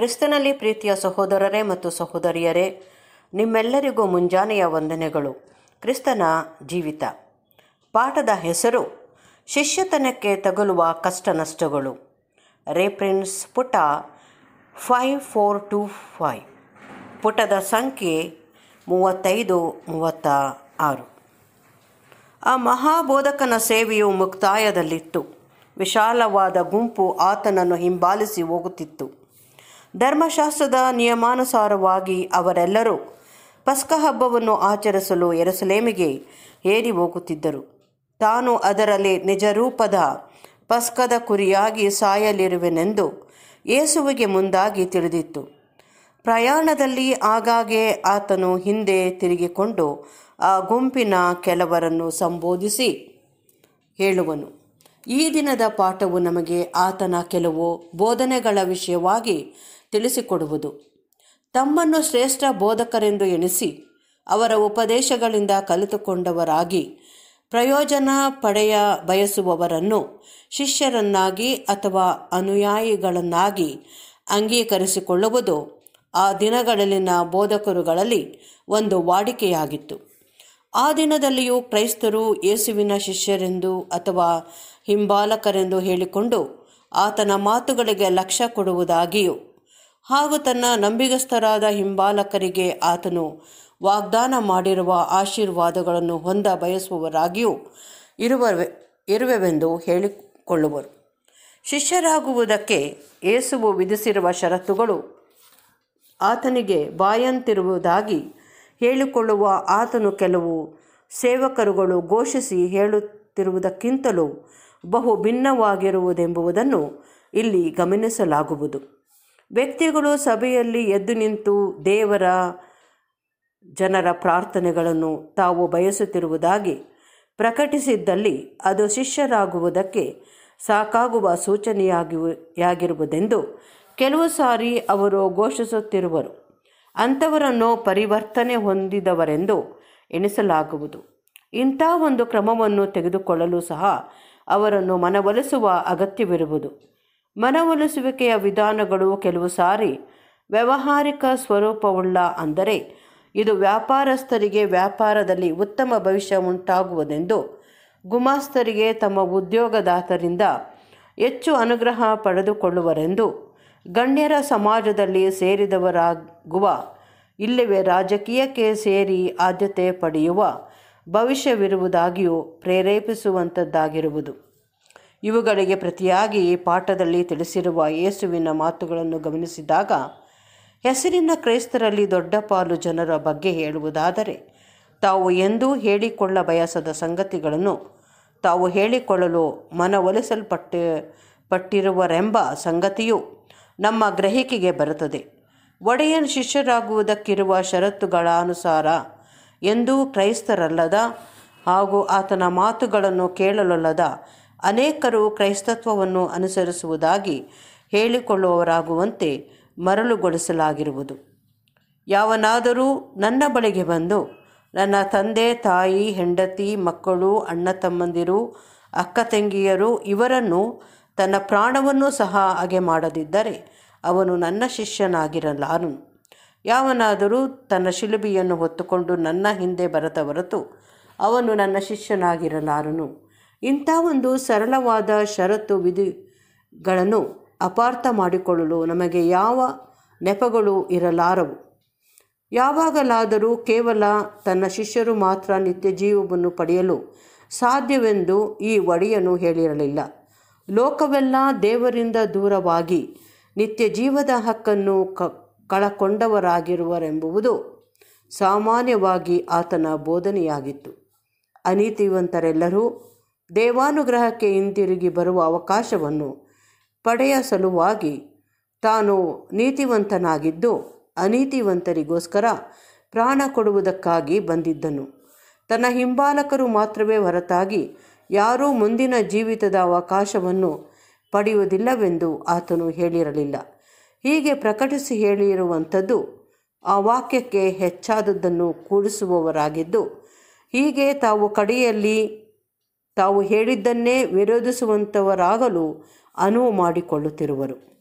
ಕ್ರಿಸ್ತನಲ್ಲಿ ಪ್ರೀತಿಯ ಸಹೋದರರೇ ಮತ್ತು ಸಹೋದರಿಯರೇ ನಿಮ್ಮೆಲ್ಲರಿಗೂ ಮುಂಜಾನೆಯ ವಂದನೆಗಳು ಕ್ರಿಸ್ತನ ಜೀವಿತ ಪಾಠದ ಹೆಸರು ಶಿಷ್ಯತನಕ್ಕೆ ತಗುಲುವ ಕಷ್ಟ ನಷ್ಟಗಳು ರೇಫ್ರೆನ್ಸ್ ಪುಟ ಫೈವ್ ಫೋರ್ ಟು ಫೈವ್ ಪುಟದ ಸಂಖ್ಯೆ ಮೂವತ್ತೈದು ಮೂವತ್ತ ಆರು ಆ ಮಹಾಬೋಧಕನ ಸೇವೆಯು ಮುಕ್ತಾಯದಲ್ಲಿತ್ತು ವಿಶಾಲವಾದ ಗುಂಪು ಆತನನ್ನು ಹಿಂಬಾಲಿಸಿ ಹೋಗುತ್ತಿತ್ತು ಧರ್ಮಶಾಸ್ತ್ರದ ನಿಯಮಾನುಸಾರವಾಗಿ ಅವರೆಲ್ಲರೂ ಪಸ್ಕ ಹಬ್ಬವನ್ನು ಆಚರಿಸಲು ಎರಸಲೇಮಿಗೆ ಏರಿ ಹೋಗುತ್ತಿದ್ದರು ತಾನು ಅದರಲ್ಲಿ ನಿಜರೂಪದ ಪಸ್ಕದ ಕುರಿಯಾಗಿ ಸಾಯಲಿರುವೆನೆಂದು ಯೇಸುವಿಗೆ ಮುಂದಾಗಿ ತಿಳಿದಿತ್ತು ಪ್ರಯಾಣದಲ್ಲಿ ಆಗಾಗ್ಗೆ ಆತನು ಹಿಂದೆ ತಿರುಗಿಕೊಂಡು ಆ ಗುಂಪಿನ ಕೆಲವರನ್ನು ಸಂಬೋಧಿಸಿ ಹೇಳುವನು ಈ ದಿನದ ಪಾಠವು ನಮಗೆ ಆತನ ಕೆಲವು ಬೋಧನೆಗಳ ವಿಷಯವಾಗಿ ತಿಳಿಸಿಕೊಡುವುದು ತಮ್ಮನ್ನು ಶ್ರೇಷ್ಠ ಬೋಧಕರೆಂದು ಎಣಿಸಿ ಅವರ ಉಪದೇಶಗಳಿಂದ ಕಲಿತುಕೊಂಡವರಾಗಿ ಪ್ರಯೋಜನ ಪಡೆಯ ಬಯಸುವವರನ್ನು ಶಿಷ್ಯರನ್ನಾಗಿ ಅಥವಾ ಅನುಯಾಯಿಗಳನ್ನಾಗಿ ಅಂಗೀಕರಿಸಿಕೊಳ್ಳುವುದು ಆ ದಿನಗಳಲ್ಲಿನ ಬೋಧಕರುಗಳಲ್ಲಿ ಒಂದು ವಾಡಿಕೆಯಾಗಿತ್ತು ಆ ದಿನದಲ್ಲಿಯೂ ಕ್ರೈಸ್ತರು ಯೇಸುವಿನ ಶಿಷ್ಯರೆಂದು ಅಥವಾ ಹಿಂಬಾಲಕರೆಂದು ಹೇಳಿಕೊಂಡು ಆತನ ಮಾತುಗಳಿಗೆ ಲಕ್ಷ್ಯ ಕೊಡುವುದಾಗಿಯೂ ಹಾಗೂ ತನ್ನ ನಂಬಿಗಸ್ತರಾದ ಹಿಂಬಾಲಕರಿಗೆ ಆತನು ವಾಗ್ದಾನ ಮಾಡಿರುವ ಆಶೀರ್ವಾದಗಳನ್ನು ಹೊಂದ ಬಯಸುವವರಾಗಿಯೂ ಇರುವವೆ ಇರುವೆವೆಂದು ಹೇಳಿಕೊಳ್ಳುವರು ಶಿಷ್ಯರಾಗುವುದಕ್ಕೆ ಯೇಸುವು ವಿಧಿಸಿರುವ ಷರತ್ತುಗಳು ಆತನಿಗೆ ಬಾಯಂತಿರುವುದಾಗಿ ಹೇಳಿಕೊಳ್ಳುವ ಆತನು ಕೆಲವು ಸೇವಕರುಗಳು ಘೋಷಿಸಿ ಹೇಳುತ್ತಿರುವುದಕ್ಕಿಂತಲೂ ಬಹು ಭಿನ್ನವಾಗಿರುವುದೆಂಬುದನ್ನು ಇಲ್ಲಿ ಗಮನಿಸಲಾಗುವುದು ವ್ಯಕ್ತಿಗಳು ಸಭೆಯಲ್ಲಿ ಎದ್ದು ನಿಂತು ದೇವರ ಜನರ ಪ್ರಾರ್ಥನೆಗಳನ್ನು ತಾವು ಬಯಸುತ್ತಿರುವುದಾಗಿ ಪ್ರಕಟಿಸಿದ್ದಲ್ಲಿ ಅದು ಶಿಷ್ಯರಾಗುವುದಕ್ಕೆ ಸಾಕಾಗುವ ಸೂಚನೆಯಾಗಿರುವುದೆಂದು ಕೆಲವು ಸಾರಿ ಅವರು ಘೋಷಿಸುತ್ತಿರುವರು ಅಂಥವರನ್ನು ಪರಿವರ್ತನೆ ಹೊಂದಿದವರೆಂದು ಎಣಿಸಲಾಗುವುದು ಇಂಥ ಒಂದು ಕ್ರಮವನ್ನು ತೆಗೆದುಕೊಳ್ಳಲು ಸಹ ಅವರನ್ನು ಮನವೊಲಿಸುವ ಅಗತ್ಯವಿರುವುದು ಮನವೊಲಿಸುವಿಕೆಯ ವಿಧಾನಗಳು ಕೆಲವು ಸಾರಿ ವ್ಯಾವಹಾರಿಕ ಸ್ವರೂಪವುಳ್ಳ ಅಂದರೆ ಇದು ವ್ಯಾಪಾರಸ್ಥರಿಗೆ ವ್ಯಾಪಾರದಲ್ಲಿ ಉತ್ತಮ ಭವಿಷ್ಯ ಉಂಟಾಗುವುದೆಂದು ಗುಮಾಸ್ತರಿಗೆ ತಮ್ಮ ಉದ್ಯೋಗದಾತರಿಂದ ಹೆಚ್ಚು ಅನುಗ್ರಹ ಪಡೆದುಕೊಳ್ಳುವರೆಂದು ಗಣ್ಯರ ಸಮಾಜದಲ್ಲಿ ಸೇರಿದವರಾಗುವ ಇಲ್ಲವೇ ರಾಜಕೀಯಕ್ಕೆ ಸೇರಿ ಆದ್ಯತೆ ಪಡೆಯುವ ಭವಿಷ್ಯವಿರುವುದಾಗಿಯೂ ಪ್ರೇರೇಪಿಸುವಂಥದ್ದಾಗಿರುವುದು ಇವುಗಳಿಗೆ ಪ್ರತಿಯಾಗಿ ಈ ಪಾಠದಲ್ಲಿ ತಿಳಿಸಿರುವ ಯೇಸುವಿನ ಮಾತುಗಳನ್ನು ಗಮನಿಸಿದಾಗ ಹೆಸರಿನ ಕ್ರೈಸ್ತರಲ್ಲಿ ದೊಡ್ಡ ಪಾಲು ಜನರ ಬಗ್ಗೆ ಹೇಳುವುದಾದರೆ ತಾವು ಎಂದೂ ಹೇಳಿಕೊಳ್ಳ ಬಯಸದ ಸಂಗತಿಗಳನ್ನು ತಾವು ಹೇಳಿಕೊಳ್ಳಲು ಮನವೊಲಿಸಲ್ಪಟ್ಟ ಪಟ್ಟಿರುವರೆಂಬ ಸಂಗತಿಯು ನಮ್ಮ ಗ್ರಹಿಕೆಗೆ ಬರುತ್ತದೆ ಒಡೆಯನ್ ಶಿಷ್ಯರಾಗುವುದಕ್ಕಿರುವ ಷರತ್ತುಗಳ ಅನುಸಾರ ಎಂದೂ ಕ್ರೈಸ್ತರಲ್ಲದ ಹಾಗೂ ಆತನ ಮಾತುಗಳನ್ನು ಕೇಳಲೊಲ್ಲದ ಅನೇಕರು ಕ್ರೈಸ್ತತ್ವವನ್ನು ಅನುಸರಿಸುವುದಾಗಿ ಹೇಳಿಕೊಳ್ಳುವವರಾಗುವಂತೆ ಮರಳುಗೊಳಿಸಲಾಗಿರುವುದು ಯಾವನಾದರೂ ನನ್ನ ಬಳಿಗೆ ಬಂದು ನನ್ನ ತಂದೆ ತಾಯಿ ಹೆಂಡತಿ ಮಕ್ಕಳು ಅಣ್ಣ ತಮ್ಮಂದಿರು ಅಕ್ಕ ತಂಗಿಯರು ಇವರನ್ನು ತನ್ನ ಪ್ರಾಣವನ್ನು ಸಹ ಹಾಗೆ ಮಾಡದಿದ್ದರೆ ಅವನು ನನ್ನ ಶಿಷ್ಯನಾಗಿರಲಾರನು ಯಾವನಾದರೂ ತನ್ನ ಶಿಲುಬೆಯನ್ನು ಹೊತ್ತುಕೊಂಡು ನನ್ನ ಹಿಂದೆ ಬರದ ಹೊರತು ಅವನು ನನ್ನ ಶಿಷ್ಯನಾಗಿರಲಾರನು ಇಂಥ ಒಂದು ಸರಳವಾದ ಷರತ್ತು ವಿಧಿಗಳನ್ನು ಅಪಾರ್ಥ ಮಾಡಿಕೊಳ್ಳಲು ನಮಗೆ ಯಾವ ನೆಪಗಳು ಇರಲಾರವು ಯಾವಾಗಲಾದರೂ ಕೇವಲ ತನ್ನ ಶಿಷ್ಯರು ಮಾತ್ರ ನಿತ್ಯ ಜೀವವನ್ನು ಪಡೆಯಲು ಸಾಧ್ಯವೆಂದು ಈ ಒಡೆಯನು ಹೇಳಿರಲಿಲ್ಲ ಲೋಕವೆಲ್ಲ ದೇವರಿಂದ ದೂರವಾಗಿ ನಿತ್ಯ ಜೀವದ ಹಕ್ಕನ್ನು ಕ ಕಳಕೊಂಡವರಾಗಿರುವರೆಂಬುದು ಸಾಮಾನ್ಯವಾಗಿ ಆತನ ಬೋಧನೆಯಾಗಿತ್ತು ಅನೀತಿವಂತರೆಲ್ಲರೂ ದೇವಾನುಗ್ರಹಕ್ಕೆ ಹಿಂತಿರುಗಿ ಬರುವ ಅವಕಾಶವನ್ನು ಪಡೆಯ ಸಲುವಾಗಿ ತಾನು ನೀತಿವಂತನಾಗಿದ್ದು ಅನೀತಿವಂತರಿಗೋಸ್ಕರ ಪ್ರಾಣ ಕೊಡುವುದಕ್ಕಾಗಿ ಬಂದಿದ್ದನು ತನ್ನ ಹಿಂಬಾಲಕರು ಮಾತ್ರವೇ ಹೊರತಾಗಿ ಯಾರೂ ಮುಂದಿನ ಜೀವಿತದ ಅವಕಾಶವನ್ನು ಪಡೆಯುವುದಿಲ್ಲವೆಂದು ಆತನು ಹೇಳಿರಲಿಲ್ಲ ಹೀಗೆ ಪ್ರಕಟಿಸಿ ಹೇಳಿರುವಂಥದ್ದು ಆ ವಾಕ್ಯಕ್ಕೆ ಹೆಚ್ಚಾದದ್ದನ್ನು ಕೂಡಿಸುವವರಾಗಿದ್ದು ಹೀಗೆ ತಾವು ಕಡೆಯಲ್ಲಿ ತಾವು ಹೇಳಿದ್ದನ್ನೇ ವಿರೋಧಿಸುವಂಥವರಾಗಲು ಅನುವು ಮಾಡಿಕೊಳ್ಳುತ್ತಿರುವರು